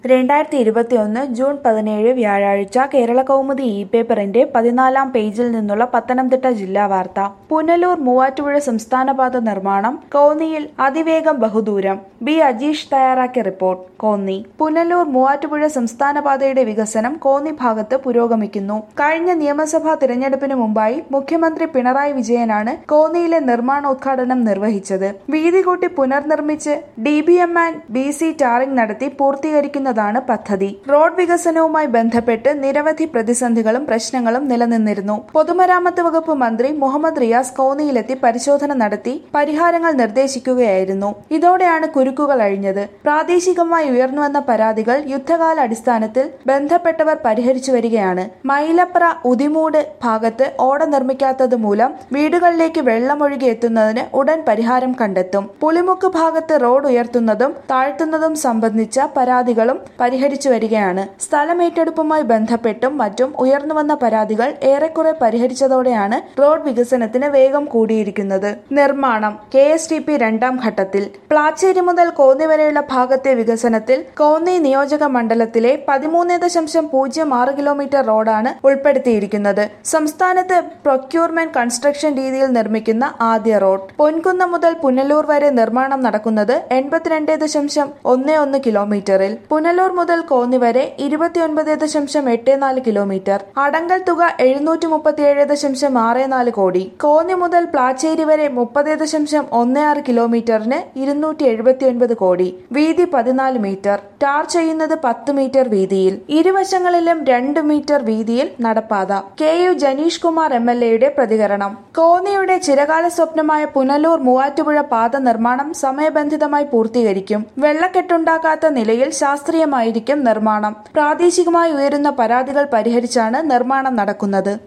രണ്ടായിരത്തി ഇരുപത്തിയൊന്ന് ജൂൺ പതിനേഴ് വ്യാഴാഴ്ച കേരള കൗമുദി ഇ പേപ്പറിന്റെ പതിനാലാം പേജിൽ നിന്നുള്ള പത്തനംതിട്ട ജില്ലാ വാർത്ത പുനലൂർ മൂവാറ്റുപുഴ സംസ്ഥാനപാത നിർമ്മാണം കോന്നിയിൽ അതിവേഗം ബഹുദൂരം ബി അജീഷ് തയ്യാറാക്കിയ റിപ്പോർട്ട് കോന്നി പുനലൂർ മൂവാറ്റുപുഴ സംസ്ഥാനപാതയുടെ വികസനം കോന്നി ഭാഗത്ത് പുരോഗമിക്കുന്നു കഴിഞ്ഞ നിയമസഭാ തിരഞ്ഞെടുപ്പിന് മുമ്പായി മുഖ്യമന്ത്രി പിണറായി വിജയനാണ് കോന്നിയിലെ നിർമ്മാണോദ്ഘാടനം നിർവഹിച്ചത് വീതി കൂട്ടി പുനർനിർമ്മിച്ച് D B M and B C tarring നടത്തി പൂർത്തീകരിക്കുന്നതാണ് പദ്ധതി റോഡ് വികസനവുമായി ബന്ധപ്പെട്ട് നിരവധി പ്രതിസന്ധികളും പ്രശ്നങ്ങളും നിലനിന്നിരുന്നു പൊതുമരാമത്ത് വകുപ്പ് മന്ത്രി മുഹമ്മദ് റിയാസ് കോന്നിയിലെത്തി പരിശോധന നടത്തി പരിഹാരങ്ങൾ നിർദ്ദേശിക്കുകയായിരുന്നു ഇതോടെയാണ് കുരുക്കുകൾ അഴിഞ്ഞത് പ്രാദേശികമായി ഉയർന്നുവന്ന പരാതികൾ യുദ്ധകാല അടിസ്ഥാനത്തിൽ ബന്ധപ്പെട്ടവർ പരിഹരിച്ചു വരികയാണ് മൈലപ്ര ഉദിമൂട് ഭാഗത്ത് ഓട നിർമ്മിക്കാത്തത് മൂലം വീടുകളിലേക്ക് വെള്ളമൊഴുകി എത്തുന്നതിന് ഉടൻ പരിഹാരം കണ്ടെത്തും പുളിമുക്ക് ഭാഗത്ത് റോഡ് ഉയർത്തുന്നതും താഴ്ത്തുന്നതും സംബന്ധിച്ച പരാതികളും പരിഹരിച്ചു വരികയാണ് സ്ഥലമേറ്റെടുപ്പുമായി ബന്ധപ്പെട്ടും മറ്റും ഉയർന്നുവന്ന പരാതികൾ ഏറെക്കുറെ പരിഹരിച്ചതോടെയാണ് റോഡ് വികസനത്തിന് വേഗം കൂടിയിരിക്കുന്നത് നിർമ്മാണം കെ എസ് ടി പി രണ്ടാം ഘട്ടത്തിൽ പ്ലാച്ചേരി മുതൽ കോന്നി വരെയുള്ള ഭാഗത്തെ വികസനത്തിൽ കോന്നി നിയോജക മണ്ഡലത്തിലെ പതിമൂന്ന് ദശാംശം പൂജ്യം ആറ് കിലോമീറ്റർ റോഡാണ് ഉൾപ്പെടുത്തിയിരിക്കുന്നത് സംസ്ഥാനത്ത് പ്രൊക്യൂർമെന്റ് കൺസ്ട്രക്ഷൻ രീതിയിൽ നിർമ്മിക്കുന്ന ആദ്യ റോഡ് പൊൻകുന്നം മുതൽ പുനലൂർ വരെ നിർമ്മാണം നടക്കുന്നത് എൺപത്തിരണ്ട് ദശാംശം ഒന്ന് ഒന്ന് കിലോമീറ്ററിൽ പുനലൂർ മുതൽ കോന്നി വരെ ഇരുപത്തിയൊൻപത് ദശാംശം എട്ട് നാല് കിലോമീറ്റർ അടങ്കൽ തുക എഴുന്നൂറ്റി മുപ്പത്തിയേഴ് ദശാംശം ആറ് നാല് കോടി കോന്നി മുതൽ പ്ലാച്ചേരി വരെ മുപ്പത് ദശാംശം ഒന്ന് ആറ് കിലോമീറ്ററിന് ഇരുന്നൂറ്റി എഴുപത്തിയൊൻപത് കോടി വീതി പതിനാല് മീറ്റർ ടാർ ചെയ്യുന്നത് പത്ത് മീറ്റർ വീതിയിൽ ഇരുവശങ്ങളിലും രണ്ട് മീറ്റർ വീതിയിൽ നടപ്പാത K U Janeesh Kumar M L എയുടെ പ്രതികരണം കോന്നിയുടെ ചിരകാല സ്വപ്നമായ പുനലൂർ മൂവാറ്റുപുഴ പാത നിർമ്മാണം സമയബന്ധിതമായി പൂർത്തീകരിക്കും വെള്ളക്കെട്ടുണ്ടാകാത്ത നിലയിൽ ശാസ്ത്രീയമായിരിക്കും നിർമ്മാണം പ്രാദേശികമായി ഉയരുന്ന പരാതികൾ പരിഹരിച്ചാണ് നിർമ്മാണം നടക്കുന്നത്